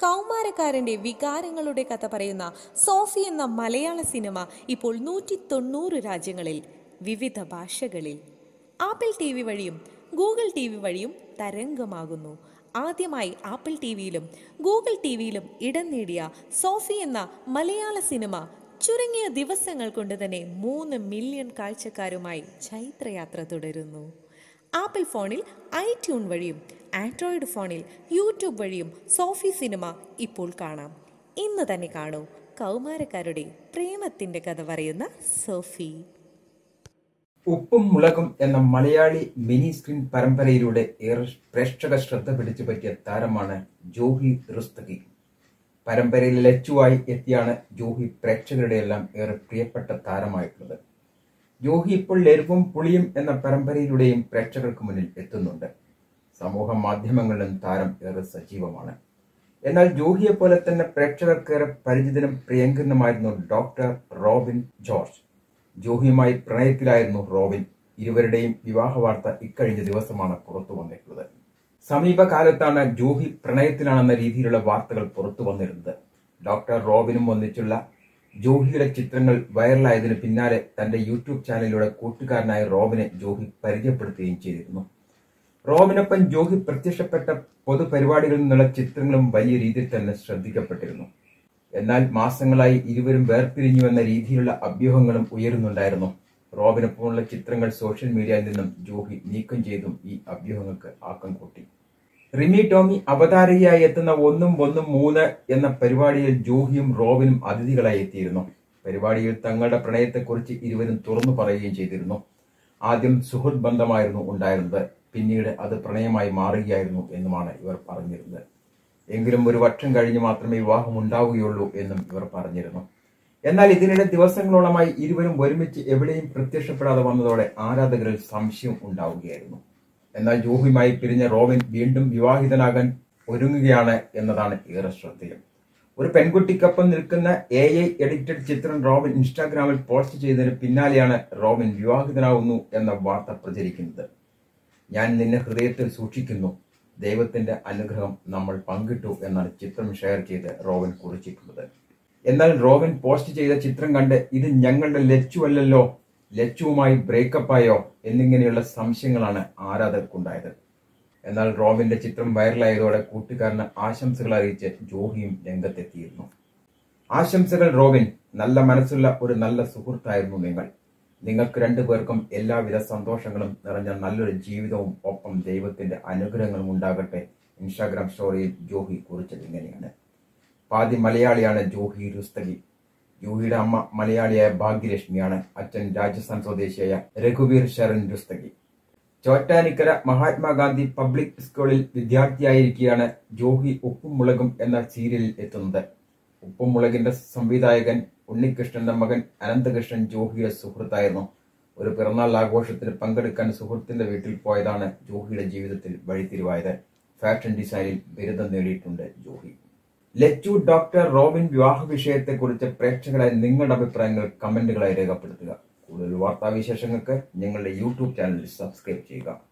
കൗമാരക്കാരന്റെ വികാരങ്ങളുടെ കഥ പറയുന്ന സോഫി എന്ന മലയാള സിനിമ ഇപ്പോൾ നൂറ്റി തൊണ്ണൂറ് രാജ്യങ്ങളിൽ വിവിധ ഭാഷകളിൽ ആപ്പിൾ ടി വി വഴിയും ഗൂഗിൾ ടി വി വഴിയും തരംഗമാകുന്നു ആദ്യമായി ആപ്പിൾ ടി വിയിലും ഗൂഗിൾ ടി വിയിലും ഇടം നേടിയ സോഫി എന്ന മലയാള സിനിമ ചുരുങ്ങിയ ദിവസങ്ങൾ കൊണ്ട് തന്നെ മൂന്ന് മില്യൺ കാഴ്ചക്കാരുമായി ചൈത്രയാത്ര തുടരുന്നു ആപ്പിൾ ഫോണിൽ ഐട്യൂൺ വഴിയും ആൻഡ്രോയിഡ് ഫോണിൽ യൂട്യൂബ് വഴിയും സോഫി സിനിമ ഇപ്പോൾ കാണാം ഇന്ന് തന്നെ കാണൂ കൗമാരക്കാരുടെ പ്രേമത്തിന്റെ കഥ പറയുന്ന സോഫി ഉപ്പും മുളകും എന്ന മലയാളി മിനി സ്ക്രീൻ പരമ്പരയിലൂടെ ഏറെ പ്രേക്ഷക ശ്രദ്ധ പിടിച്ചു പറ്റിയ താരമാണ് ജോഹി റുസ്തഗി പരമ്പരയിൽ ലച്ചുവായി എത്തിയാണ് ജോഹി പ്രേക്ഷകരുടെ എല്ലാം ഏറെ പ്രിയപ്പെട്ട താരമായിട്ടുള്ളത് ജോഹി ഇപ്പോൾ എരിവും പുളിയും എന്ന പരമ്പരയിലൂടെയും പ്രേക്ഷകർക്ക് മുന്നിൽ എത്തുന്നുണ്ട് സമൂഹ മാധ്യമങ്ങളിലും താരം ഏറെ സജീവമാണ് എന്നാൽ ജോഹിയെ പോലെ തന്നെ പ്രേക്ഷകർക്കേറെ പരിചിതനും പ്രിയങ്കരനുമായിരുന്നു ഡോക്ടർ റോബിൻ ജോർജ് ജോഹിയുമായി പ്രണയത്തിലായിരുന്നു റോബിൻ ഇരുവരുടെയും വിവാഹ വാർത്ത ഇക്കഴിഞ്ഞ ദിവസമാണ് പുറത്തു വന്നിട്ടുള്ളത് സമീപകാലത്താണ് ജൂഹി പ്രണയത്തിലാണെന്ന രീതിയിലുള്ള വാർത്തകൾ പുറത്തു വന്നിരുന്നത് ഡോക്ടർ റോബിനും ഒന്നിച്ചുള്ള ജോഹിയുടെ ചിത്രങ്ങൾ വൈറലായതിനു പിന്നാലെ തന്റെ യൂട്യൂബ് ചാനലിലൂടെ കൂട്ടുകാരനായ റോബിനെ ജോഹി പരിചയപ്പെടുത്തുകയും ചെയ്തിരുന്നു റോബിനൊപ്പം ജോഹി പ്രത്യക്ഷപ്പെട്ട പൊതുപരിപാടികളിൽ നിന്നുള്ള ചിത്രങ്ങളും വലിയ രീതിയിൽ തന്നെ ശ്രദ്ധിക്കപ്പെട്ടിരുന്നു എന്നാൽ മാസങ്ങളായി ഇരുവരും വേർപിരിഞ്ഞുവെന്ന രീതിയിലുള്ള അഭ്യൂഹങ്ങളും ഉയരുന്നുണ്ടായിരുന്നു റോബിനൊപ്പമുള്ള ചിത്രങ്ങൾ സോഷ്യൽ മീഡിയയിൽ നിന്നും ജോഹി നീക്കം ചെയ്തും ഈ അഭ്യൂഹങ്ങൾക്ക് ആക്കം കൂട്ടി റിമി ടോമി അവതാരകയായി എത്തുന്ന ഒന്നും ഒന്നും മൂന്ന് എന്ന പരിപാടിയിൽ ജോഹിയും റോബിനും അതിഥികളായി എത്തിയിരുന്നു പരിപാടിയിൽ തങ്ങളുടെ പ്രണയത്തെക്കുറിച്ച് ഇരുവരും തുറന്നു പറയുകയും ചെയ്തിരുന്നു ആദ്യം സുഹൃത്ത് ബന്ധമായിരുന്നു ഉണ്ടായിരുന്നത് പിന്നീട് അത് പ്രണയമായി മാറുകയായിരുന്നു എന്നുമാണ് ഇവർ പറഞ്ഞിരുന്നത് എങ്കിലും ഒരു വർഷം കഴിഞ്ഞ് മാത്രമേ വിവാഹം ഉണ്ടാവുകയുള്ളൂ എന്നും ഇവർ പറഞ്ഞിരുന്നു എന്നാൽ ഇതിനിടെ ദിവസങ്ങളോളമായി ഇരുവരും ഒരുമിച്ച് എവിടെയും പ്രത്യക്ഷപ്പെടാതെ വന്നതോടെ ആരാധകരിൽ സംശയം ഉണ്ടാവുകയായിരുന്നു എന്നാൽ ജോഹിയുമായി പിരിഞ്ഞ റോബിൻ വീണ്ടും വിവാഹിതനാകാൻ ഒരുങ്ങുകയാണ് എന്നതാണ് ഏറെ ശ്രദ്ധേയം ഒരു പെൺകുട്ടിക്കൊപ്പം നിൽക്കുന്ന എ ഐ എഡിറ്റഡ് ചിത്രം റോബിൻ ഇൻസ്റ്റാഗ്രാമിൽ പോസ്റ്റ് ചെയ്തതിന് പിന്നാലെയാണ് റോബിൻ വിവാഹിതനാവുന്നു എന്ന വാർത്ത പ്രചരിക്കുന്നത് ഞാൻ നിന്നെ ഹൃദയത്തിൽ സൂക്ഷിക്കുന്നു ദൈവത്തിന്റെ അനുഗ്രഹം നമ്മൾ പങ്കിട്ടു എന്നാണ് ചിത്രം ഷെയർ ചെയ്ത് റോബിൻ കുറിച്ചിട്ടുള്ളത് എന്നാൽ റോബിൻ പോസ്റ്റ് ചെയ്ത ചിത്രം കണ്ട് ഇത് ഞങ്ങളുടെ ലച്ചു അല്ലല്ലോ ലച്ചുവുമായി ബ്രേക്കപ്പ് ആയോ എന്നിങ്ങനെയുള്ള സംശയങ്ങളാണ് ആരാധകർക്കുണ്ടായത് എന്നാൽ റോബിന്റെ ചിത്രം വൈറലായതോടെ കൂട്ടുകാരന് ആശംസകൾ അറിയിച്ച് ജോഹിയും രംഗത്തെത്തിയിരുന്നു ആശംസകൾ റോബിൻ നല്ല മനസ്സുള്ള ഒരു നല്ല സുഹൃത്തായിരുന്നു നിങ്ങൾ നിങ്ങൾക്ക് രണ്ടുപേർക്കും എല്ലാവിധ സന്തോഷങ്ങളും നിറഞ്ഞ നല്ലൊരു ജീവിതവും ഒപ്പം ദൈവത്തിന്റെ അനുഗ്രഹങ്ങളും ഉണ്ടാകട്ടെ ഇൻസ്റ്റാഗ്രാം സ്റ്റോറിയിൽ ജോഹി കുറിച്ചത് ഇങ്ങനെയാണ് പാതി മലയാളിയാണ് ജോഹി രുസ്തഗി ജോഹിയുടെ അമ്മ മലയാളിയായ ഭാഗ്യലക്ഷ്മിയാണ് അച്ഛൻ രാജസ്ഥാൻ സ്വദേശിയായ രഘുവീർ ശരൺ രുസ്തഗി ചോറ്റാനിക്കര മഹാത്മാഗാന്ധി പബ്ലിക് സ്കൂളിൽ വിദ്യാർത്ഥിയായിരിക്കെയാണ് ജോഹി ഉപ്പും മുളകും എന്ന സീരിയലിൽ എത്തുന്നത് ഉപ്പും മുളകിന്റെ സംവിധായകൻ ഉണ്ണികൃഷ്ണന്റെ മകൻ അനന്തകൃഷ്ണൻ ജോഹിയുടെ സുഹൃത്തായിരുന്നു ഒരു പിറന്നാൾ ആഘോഷത്തിന് പങ്കെടുക്കാൻ സുഹൃത്തിന്റെ വീട്ടിൽ പോയതാണ് ജോഹിയുടെ ജീവിതത്തിൽ വഴിത്തിരിവായത് ഫാഷൻ ഡിസൈനിൽ ബിരുദം നേടിയിട്ടുണ്ട് ജോഹി ലച്ചു ഡോക്ടർ റോബിൻ വിവാഹ വിഷയത്തെക്കുറിച്ച് പ്രേക്ഷകരായി നിങ്ങളുടെ അഭിപ്രായങ്ങൾ കമന്റുകളായി രേഖപ്പെടുത്തുക കൂടുതൽ വാർത്താവിശേഷങ്ങൾക്ക് ഞങ്ങളുടെ യൂട്യൂബ് ചാനൽ സബ്സ്ക്രൈബ് ചെയ്യുക